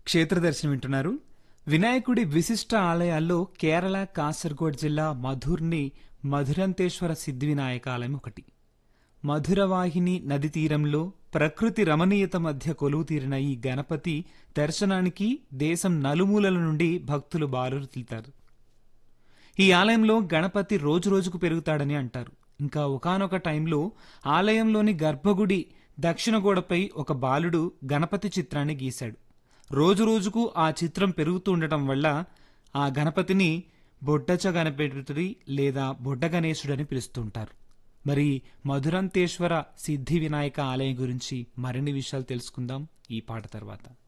క్షేత్ర దర్శనం వింటున్నారు వినాయకుడి విశిష్ట ఆలయాల్లో కేరళ కాసర్గోడ్ జిల్లా మధుర్ని మధురంతేశ్వర సిద్ధి వినాయక ఆలయం ఒకటి మధురవాహిని నది తీరంలో ప్రకృతి రమణీయత మధ్య కొలువు తీరిన ఈ గణపతి దర్శనానికి దేశం నలుమూలల నుండి భక్తులు బారులుతారు ఈ ఆలయంలో గణపతి రోజు రోజుకు పెరుగుతాడని అంటారు ఇంకా ఒకానొక టైంలో ఆలయంలోని గర్భగుడి దక్షిణ గోడపై ఒక బాలుడు గణపతి చిత్రాన్ని గీశాడు రోజు రోజుకు ఆ చిత్రం పెరుగుతూ ఉండటం వల్ల ఆ గణపతిని బొడ్డచ గణపతి లేదా బొడ్డ గణేశుడని పిలుస్తుంటారు మరి మధురంతేశ్వర సిద్ధి వినాయక ఆలయం గురించి మరిన్ని విషయాలు తెలుసుకుందాం ఈ పాట తర్వాత